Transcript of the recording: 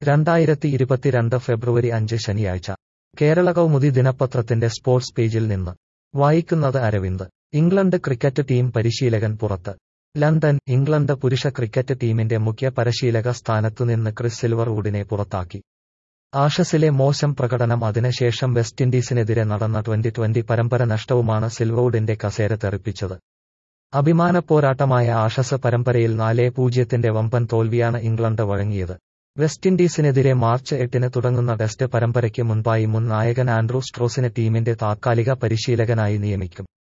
രണ്ടായിരത്തി ഇരുപത്തിരണ്ട് ഫെബ്രുവരി അഞ്ച് ശനിയാഴ്ച കേരള കൗമുദി ദിനപത്രത്തിന്റെ സ്പോർട്സ് പേജിൽ നിന്ന് വായിക്കുന്നത് അരവിന്ദ് ഇംഗ്ലണ്ട് ക്രിക്കറ്റ് ടീം പരിശീലകൻ പുറത്ത് ലണ്ടൻ ഇംഗ്ലണ്ട് പുരുഷ ക്രിക്കറ്റ് ടീമിന്റെ മുഖ്യ പരിശീലക സ്ഥാനത്തുനിന്ന് ക്രിസ് സിൽവർവുഡിനെ പുറത്താക്കി ആഷസിലെ മോശം പ്രകടനം അതിനുശേഷം വെസ്റ്റ് ഇൻഡീസിനെതിരെ നടന്ന ട്വന്റി ട്വന്റി പരമ്പര നഷ്ടവുമാണ് സിൽവർവുഡിന്റെ കസേര തെറിപ്പിച്ചത് അഭിമാന പോരാട്ടമായ ആഷസ് പരമ്പരയിൽ നാലേ പൂജ്യത്തിന്റെ വമ്പൻ തോൽവിയാണ് ഇംഗ്ലണ്ട് വഴങ്ങിയത് വെസ്റ്റ് ഇൻഡീസിനെതിരെ മാർച്ച് എട്ടിന് തുടങ്ങുന്ന ടെസ്റ്റ് പരമ്പരയ്ക്ക് മുൻപായി മുൻ നായകൻ ആൻഡ്രൂ സ്ട്രോസിനെ ടീമിന്റെ താത്കാലിക പരിശീലകനായി നിയമിക്കും